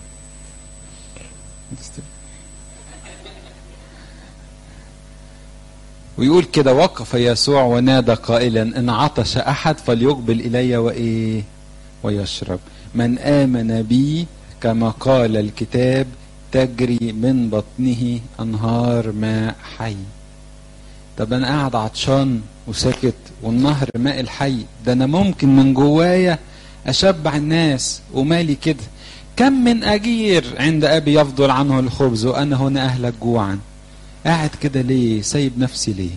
ويقول كده وقف يسوع ونادى قائلا ان عطش احد فليقبل الي وايه ويشرب من امن بي كما قال الكتاب تجري من بطنه انهار ماء حي طب انا قاعد عطشان وساكت والنهر ماء الحي ده انا ممكن من جوايا اشبع الناس ومالي كده كم من اجير عند ابي يفضل عنه الخبز وانا هنا اهلك جوعا قاعد كده ليه سايب نفسي ليه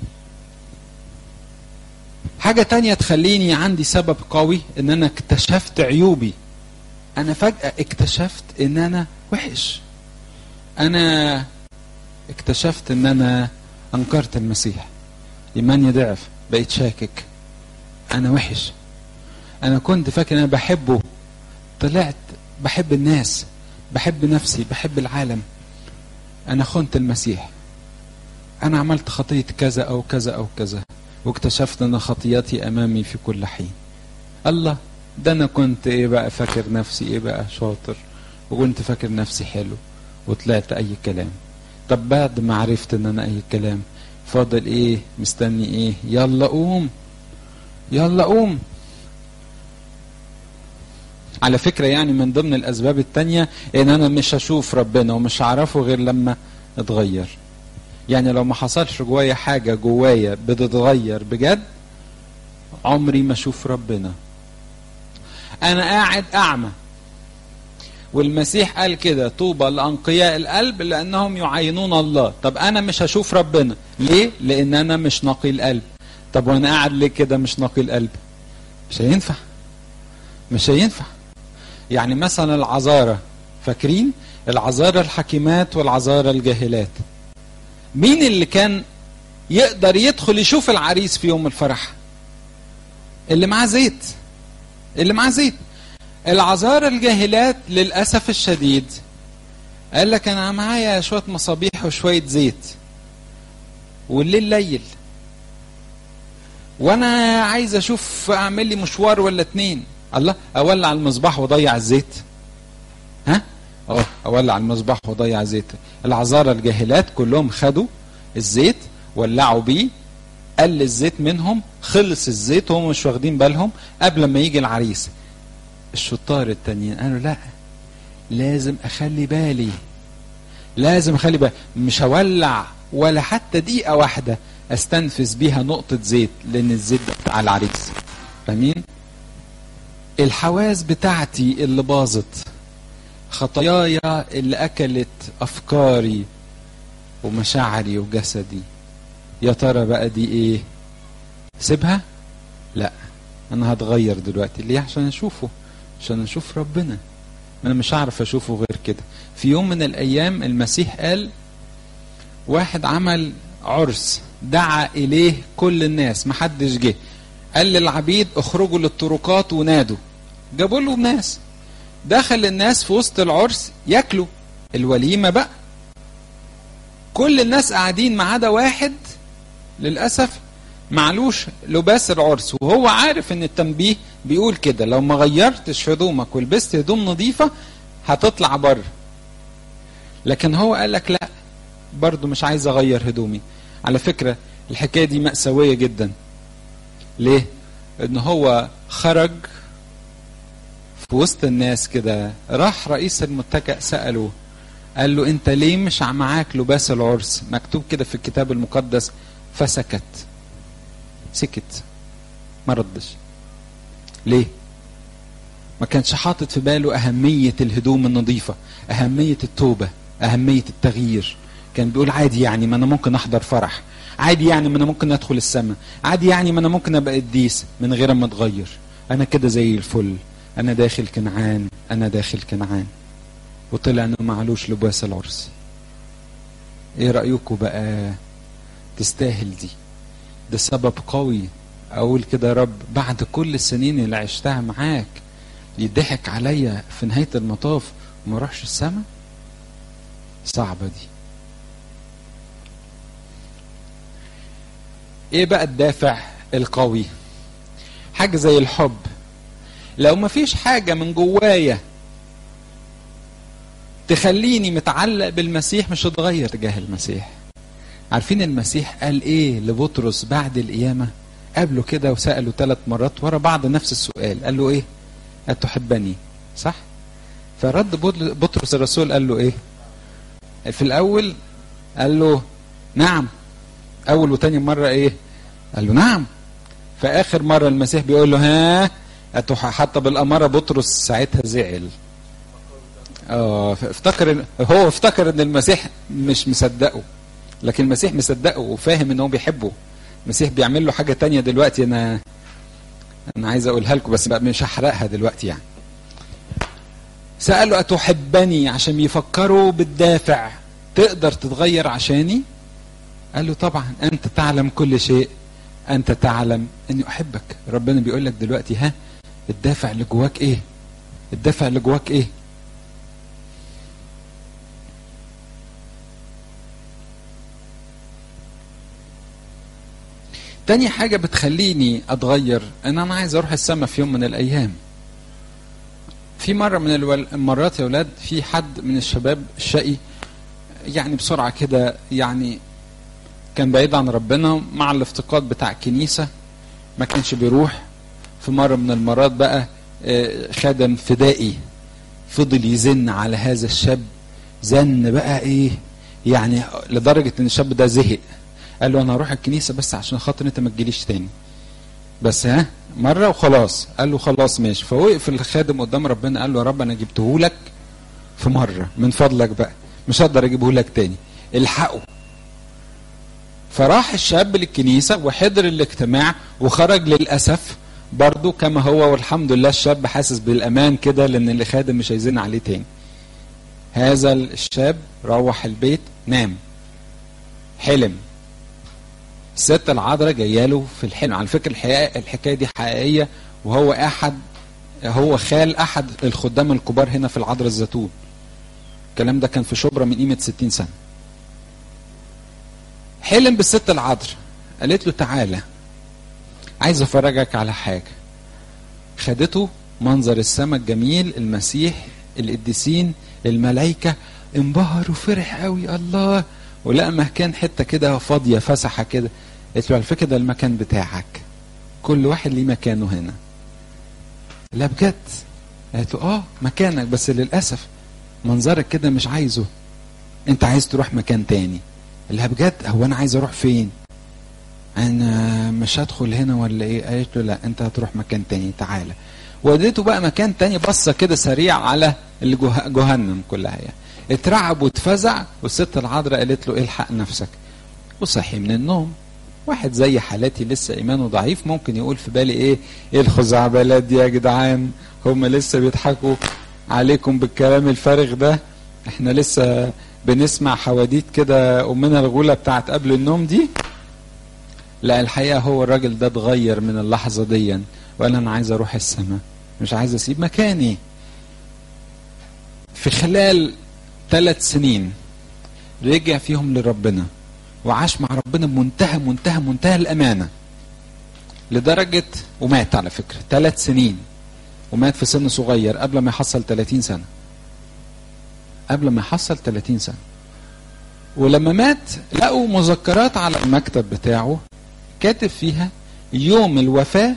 حاجة تانية تخليني عندي سبب قوي ان انا اكتشفت عيوبي انا فجأة اكتشفت ان انا وحش انا اكتشفت ان انا انكرت المسيح ايماني ضعف بقيت شاكك انا وحش انا كنت فاكر ان انا بحبه طلعت بحب الناس بحب نفسي بحب العالم انا خنت المسيح انا عملت خطيه كذا او كذا او كذا واكتشفت ان خطياتي امامي في كل حين الله ده انا كنت ايه بقى فاكر نفسي ايه بقى شاطر وكنت فاكر نفسي حلو وطلعت اي كلام طب بعد ما عرفت ان انا اي كلام فاضل ايه مستني ايه يلا قوم يلا قوم على فكرة يعني من ضمن الأسباب التانية إن أنا مش هشوف ربنا ومش هعرفه غير لما اتغير يعني لو ما حصلش جوايا حاجة جوايا بتتغير بجد عمري ما أشوف ربنا أنا قاعد أعمى والمسيح قال كده طوبى لأنقياء القلب لأنهم يعينون الله طب أنا مش هشوف ربنا ليه؟ لأن أنا مش نقي القلب طب وأنا قاعد ليه كده مش نقي القلب مش هينفع مش هينفع يعني مثلا العذارى فاكرين العذارى الحكيمات والعذارى الجاهلات مين اللي كان يقدر يدخل يشوف العريس في يوم الفرح اللي معاه زيت اللي معاه زيت العذارى الجاهلات للأسف الشديد قال لك أنا معايا شوية مصابيح وشوية زيت والليل ليل وأنا عايز أشوف أعمل لي مشوار ولا اتنين الله أولع المصباح وضيع الزيت ها اه أولع المصباح وضيع الزيت العذارى الجاهلات كلهم خدوا الزيت ولعوا بيه قل الزيت منهم خلص الزيت وهم مش واخدين بالهم قبل ما يجي العريس الشطار التانيين قالوا لا لازم اخلي بالي لازم اخلي بالي مش هولع ولا حتى دقيقه واحده استنفذ بيها نقطه زيت لان الزيت ده على العريس فاهمين الحواس بتاعتي اللي باظت خطاياي اللي اكلت افكاري ومشاعري وجسدي يا ترى بقى دي ايه سيبها لا انا هتغير دلوقتي ليه عشان اشوفه عشان اشوف ربنا انا مش هعرف اشوفه غير كده في يوم من الايام المسيح قال واحد عمل عرس دعا اليه كل الناس محدش جه قال للعبيد اخرجوا للطرقات ونادوا جابوا له ناس دخل الناس في وسط العرس ياكلوا الوليمه بقى كل الناس قاعدين ما عدا واحد للاسف معلوش لباس العرس وهو عارف ان التنبيه بيقول كده لو ما غيرتش هدومك ولبست هدوم نظيفه هتطلع بره لكن هو قال لك لا برضه مش عايز اغير هدومي على فكره الحكايه دي مأساويه جدا ليه ان هو خرج في وسط الناس كده راح رئيس المتكأ سأله قال له انت ليه مش معاك لباس العرس مكتوب كده في الكتاب المقدس فسكت سكت ما ردش ليه ما كانش حاطط في باله أهمية الهدوم النظيفة أهمية التوبة أهمية التغيير كان بيقول عادي يعني ما أنا ممكن أحضر فرح عادي يعني ما أنا ممكن أدخل السماء عادي يعني ما أنا ممكن أبقى قديس من غير ما أتغير أنا كده زي الفل أنا داخل كنعان أنا داخل كنعان وطلع إنه معلوش لباس العرس إيه رأيكم بقى تستاهل دي ده سبب قوي اقول كده يا رب بعد كل السنين اللي عشتها معاك يضحك عليا في نهايه المطاف وما اروحش السما صعبه دي ايه بقى الدافع القوي حاجه زي الحب لو ما فيش حاجه من جوايا تخليني متعلق بالمسيح مش هتغير تجاه المسيح عارفين المسيح قال ايه لبطرس بعد القيامه قابله كده وساله ثلاث مرات ورا بعض نفس السؤال قال له ايه اتحبني صح فرد بطرس الرسول قال له ايه في الاول قال له نعم اول وتاني مره ايه قال له نعم فاخر مره المسيح بيقول له ها حتى بالاماره بطرس ساعتها زعل اه افتكر هو افتكر ان المسيح مش مصدقه لكن المسيح مصدقه وفاهم ان هو بيحبه المسيح بيعمل له حاجه تانية دلوقتي انا انا عايز اقولها لكم بس بقى مش هحرقها دلوقتي يعني سأله أتحبني عشان يفكروا بالدافع تقدر تتغير عشاني قال له طبعا أنت تعلم كل شيء أنت تعلم أني أحبك ربنا بيقول لك دلوقتي ها الدافع اللي جواك إيه الدافع اللي جواك إيه تاني حاجة بتخليني أتغير إن أنا عايز أروح السماء في يوم من الأيام. في مرة من المرات يا ولاد في حد من الشباب الشقي يعني بسرعة كده يعني كان بعيد عن ربنا مع الافتقاد بتاع الكنيسة ما كانش بيروح في مرة من المرات بقى خادم فدائي فضل يزن على هذا الشاب زن بقى ايه يعني لدرجة ان الشاب ده زهق قال له انا هروح الكنيسه بس عشان خاطر انت ما تجيليش تاني بس ها مره وخلاص قال له خلاص ماشي فوقف الخادم قدام ربنا قال له يا رب انا جبته لك في مره من فضلك بقى مش هقدر اجيبه لك تاني الحقه فراح الشاب للكنيسه وحضر الاجتماع وخرج للاسف برضه كما هو والحمد لله الشاب حاسس بالامان كده لان اللي خادم مش هيزن عليه تاني هذا الشاب روح البيت نام حلم الست العذراء جايه له في الحلم على فكره الحقيقه الحكايه دي حقيقيه وهو احد هو خال احد الخدام الكبار هنا في العذراء الزيتون الكلام ده كان في شبرا من قيمه 60 سنه حلم بالست العذراء قالت له تعالى عايز افرجك على حاجه خدته منظر السماء الجميل المسيح القديسين الملائكه انبهر وفرح قوي الله ولقى مكان حته كده فاضيه فسحه كده قالت له على فكره ده المكان بتاعك كل واحد ليه مكانه هنا لا بجد قالت له اه مكانك بس للاسف منظرك كده مش عايزه انت عايز تروح مكان تاني لا بجد هو انا عايز اروح فين انا مش هدخل هنا ولا ايه قالت له لا انت هتروح مكان تاني تعالى وديته بقى مكان تاني بصه كده سريع على الجه- جهنم كلها يعني اترعب واتفزع والست العذراء قالت له الحق نفسك وصحي من النوم واحد زي حالاتي لسه ايمانه ضعيف ممكن يقول في بالي ايه ايه الخزعبلات دي يا جدعان هم لسه بيضحكوا عليكم بالكلام الفارغ ده احنا لسه بنسمع حواديت كده امنا الغولة بتاعت قبل النوم دي لا الحقيقة هو الراجل ده اتغير من اللحظة دي وقال أنا عايز أروح السماء مش عايز أسيب مكاني في خلال ثلاث سنين رجع فيهم لربنا وعاش مع ربنا بمنتهى منتهى منتهى الأمانة لدرجة ومات على فكرة ثلاث سنين ومات في سن صغير قبل ما يحصل 30 سنة قبل ما يحصل 30 سنة ولما مات لقوا مذكرات على المكتب بتاعه كاتب فيها يوم الوفاة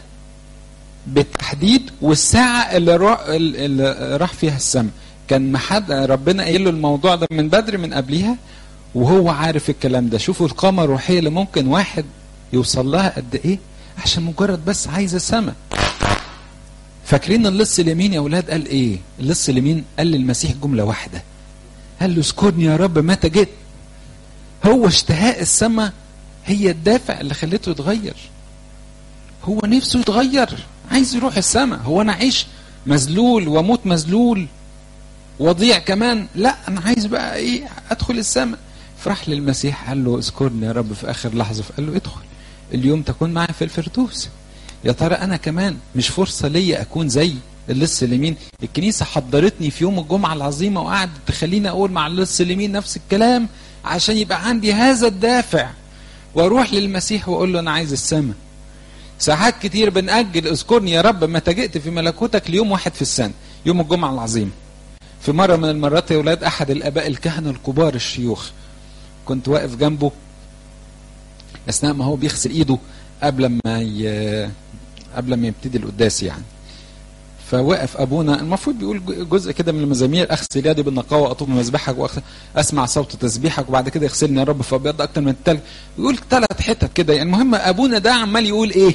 بالتحديد والساعة اللي راح, اللي راح فيها السماء كان محد ربنا قايل له الموضوع ده من بدري من قبليها وهو عارف الكلام ده شوفوا القامة الروحية اللي ممكن واحد يوصل لها قد ايه عشان مجرد بس عايز السماء فاكرين اللص اليمين يا اولاد قال ايه اللص اليمين قال للمسيح جملة واحدة قال له اذكرني يا رب متى جئت هو اشتهاء السماء هي الدافع اللي خليته يتغير هو نفسه يتغير عايز يروح السماء هو انا اعيش مذلول واموت مذلول وضيع كمان لا انا عايز بقى ايه ادخل السماء فراح للمسيح قال له اذكرني يا رب في اخر لحظه فقال له ادخل اليوم تكون معي في الفردوس يا ترى انا كمان مش فرصه ليا اكون زي اللص اليمين الكنيسه حضرتني في يوم الجمعه العظيمه وقعدت تخليني اقول مع اللص اليمين نفس الكلام عشان يبقى عندي هذا الدافع واروح للمسيح واقول له انا عايز السماء ساعات كتير بنأجل اذكرني يا رب متى جئت في ملكوتك ليوم واحد في السنة يوم الجمعة العظيم في مرة من المرات يا ولاد أحد الآباء الكهنة الكبار الشيوخ كنت واقف جنبه أثناء ما هو بيغسل إيده قبل ما ي... قبل ما يبتدي القداس يعني فوقف ابونا المفروض بيقول جزء كده من المزامير اغسل يدي بالنقاوه اطوب مذبحك واسمع صوت تسبيحك وبعد كده اغسلني يا رب فابيض اكتر من التلج يقول ثلاث حتت كده يعني المهم ابونا ده عمال يقول ايه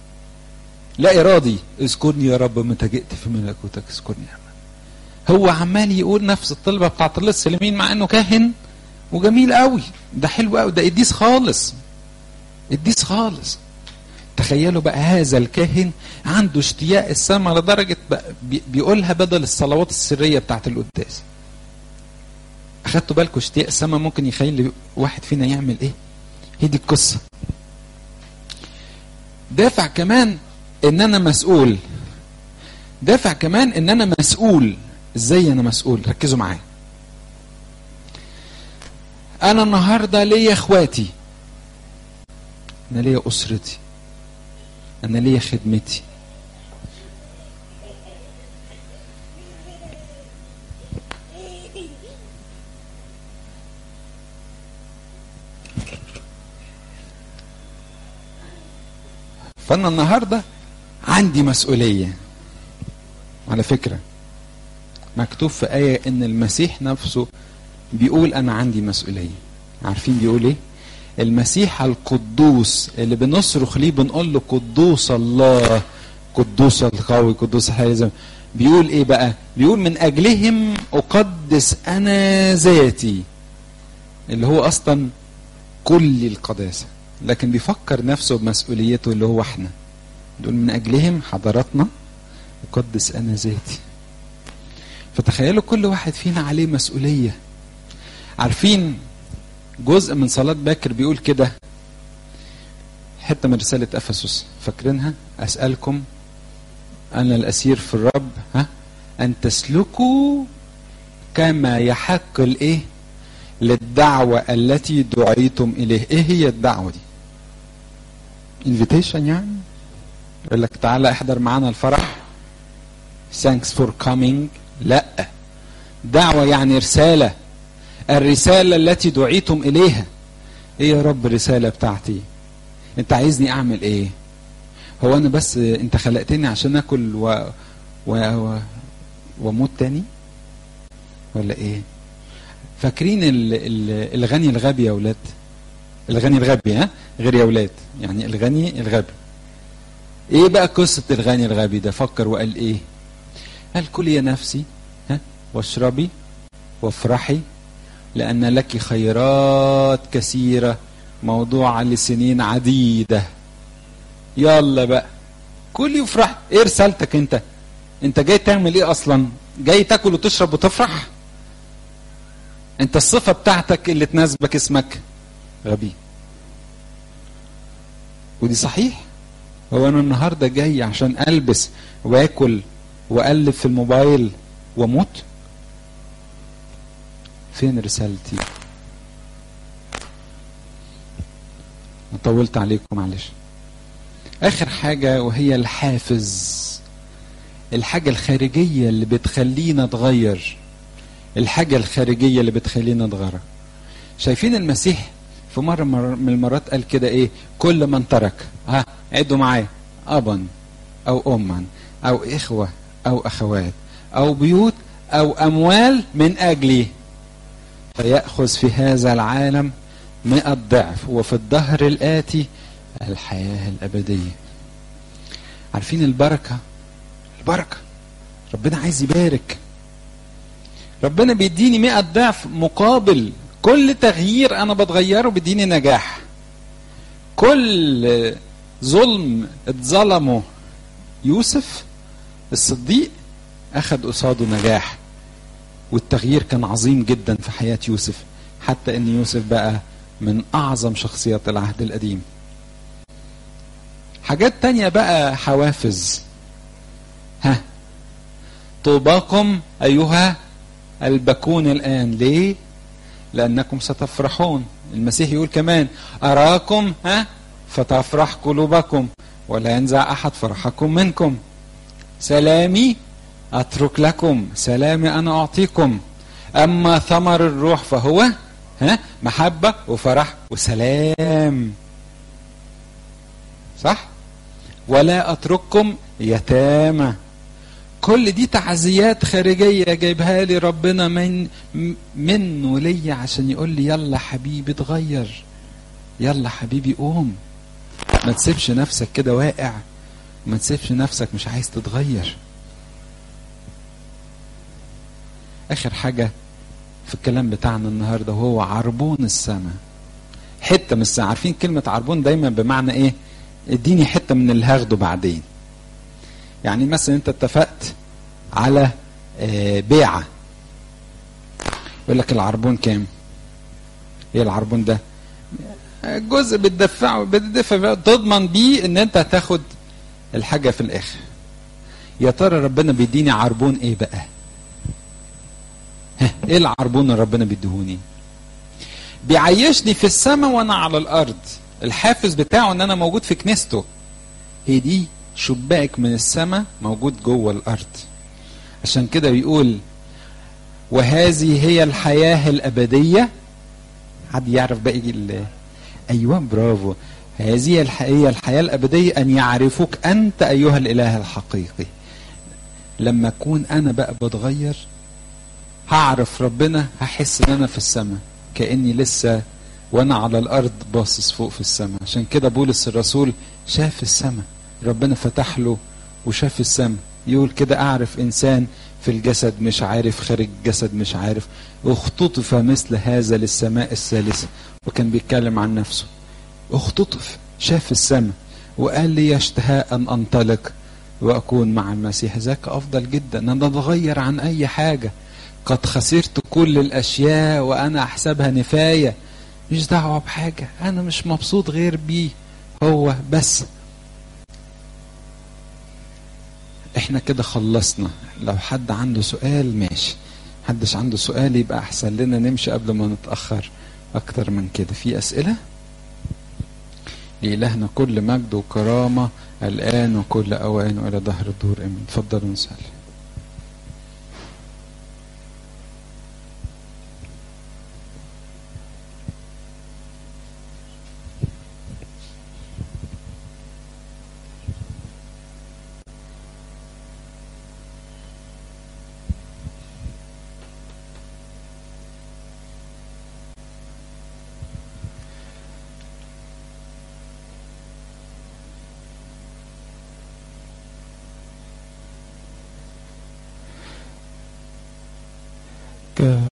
لا ارادي اذكرني يا رب متى جئت في ملكوتك اذكرني يا رب هو عمال يقول نفس الطلبه بتاعت اللص اليمين مع انه كاهن وجميل قوي ده حلو قوي ده قديس خالص قديس خالص تخيلوا بقى هذا الكاهن عنده اشتياق السماء لدرجة بيقولها بدل الصلوات السرية بتاعت القداس أخدتوا بالكم اشتياق السماء ممكن يخيل واحد فينا يعمل إيه؟ هي دي القصة دافع كمان إن أنا مسؤول دافع كمان إن أنا مسؤول إزاي أنا مسؤول؟ ركزوا معايا أنا النهاردة ليا إخواتي أنا ليا أسرتي انا ليا خدمتي فانا النهارده عندي مسؤوليه على فكره مكتوب في ايه ان المسيح نفسه بيقول انا عندي مسؤوليه عارفين بيقول ايه المسيح القدوس اللي بنصرخ ليه بنقول له قدوس الله قدوس القوي قدوس الحي بيقول ايه بقى بيقول من اجلهم اقدس انا ذاتي اللي هو اصلا كل القداسه لكن بيفكر نفسه بمسؤوليته اللي هو احنا بيقول من اجلهم حضراتنا اقدس انا ذاتي فتخيلوا كل واحد فينا عليه مسؤوليه عارفين جزء من صلاة باكر بيقول كده حتة من رسالة أفسس فاكرينها أسألكم أنا الأسير في الرب ها أن تسلكوا كما يحق الإيه للدعوة التي دعيتم إليه إيه هي الدعوة دي invitation يعني يقول لك تعالى احضر معانا الفرح thanks for coming لا دعوة يعني رسالة الرسالة التي دعيتم إليها إيه يا رب الرسالة بتاعتي انت عايزني اعمل ايه هو انا بس انت خلقتني عشان اكل و... و... و... واموت تاني ولا ايه فاكرين ال... ال... الغني الغبي يا اولاد الغني الغبي ها غير يا اولاد يعني الغني الغبي ايه بقى قصة الغني الغبي ده فكر وقال ايه قال كلي يا نفسي ها واشربي وافرحي لأن لك خيرات كثيرة موضوعة لسنين عديدة يلا بقى كلي وافرح ايه رسالتك انت انت جاي تعمل ايه اصلا جاي تاكل وتشرب وتفرح انت الصفة بتاعتك اللي تناسبك اسمك غبي ودي صحيح هو انا النهارده جاي عشان البس واكل واقلب في الموبايل واموت فين رسالتي طولت عليكم معلش اخر حاجه وهي الحافز الحاجه الخارجيه اللي بتخلينا نتغير الحاجه الخارجيه اللي بتخلينا نتغير شايفين المسيح في مرة من المرات قال كده ايه كل من ترك ها عدوا معايا ابا او اما او اخوة او اخوات او بيوت او اموال من اجلي فيأخذ في هذا العالم مئة ضعف وفي الدهر الآتي الحياة الأبدية عارفين البركة البركة ربنا عايز يبارك ربنا بيديني مئة ضعف مقابل كل تغيير انا بتغيره بيديني نجاح كل ظلم اتظلمه يوسف الصديق اخذ قصاده نجاح والتغيير كان عظيم جدا في حياة يوسف حتى ان يوسف بقى من اعظم شخصيات العهد القديم حاجات تانية بقى حوافز ها طوباكم ايها البكون الان ليه لأنكم ستفرحون المسيح يقول كمان أراكم ها فتفرح قلوبكم ولا ينزع أحد فرحكم منكم سلامي أترك لكم سلامي أنا أعطيكم أما ثمر الروح فهو ها محبة وفرح وسلام صح ولا أترككم يتامى كل دي تعزيات خارجية جايبها لي ربنا من منه ليا عشان يقول لي يلا حبيبي اتغير يلا حبيبي قوم ما تسيبش نفسك كده واقع ما تسيبش نفسك مش عايز تتغير اخر حاجة في الكلام بتاعنا النهاردة وهو عربون السماء حتة من السماء عارفين كلمة عربون دايما بمعنى ايه اديني حتة من اللي هاخده بعدين يعني مثلا انت اتفقت على بيعة يقول لك العربون كام ايه العربون ده جزء بتدفعه بتدفع تضمن بيه ان انت هتاخد الحاجة في الاخر يا ترى ربنا بيديني عربون ايه بقى ها ايه العربون اللي ربنا بيديهوني بيعيشني في السماء وانا على الارض الحافز بتاعه ان انا موجود في كنيسته هي دي شباك من السماء موجود جوه الارض عشان كده بيقول وهذه هي الحياة الأبدية حد يعرف باقي ال... أيوة برافو هذه هي الحياة الأبدية أن يعرفوك أنت أيها الإله الحقيقي لما أكون أنا بقى بتغير هعرف ربنا هحس ان انا في السماء كاني لسه وانا على الارض باصص فوق في السماء عشان كده بولس الرسول شاف السماء ربنا فتح له وشاف السماء يقول كده اعرف انسان في الجسد مش عارف خارج الجسد مش عارف اختطف مثل هذا للسماء الثالثة وكان بيتكلم عن نفسه اختطف شاف السماء وقال لي يشتهى ان انطلق واكون مع المسيح ذاك افضل جدا ان انا اتغير عن اي حاجه قد خسرت كل الاشياء وانا احسبها نفايه مش دعوه بحاجه انا مش مبسوط غير بيه هو بس احنا كده خلصنا لو حد عنده سؤال ماشي محدش عنده سؤال يبقى احسن لنا نمشي قبل ما نتاخر اكتر من كده في اسئله لإلهنا كل مجد وكرامة الآن وكل أوان وإلى دهر الدور آمين تفضلوا نسأل آه،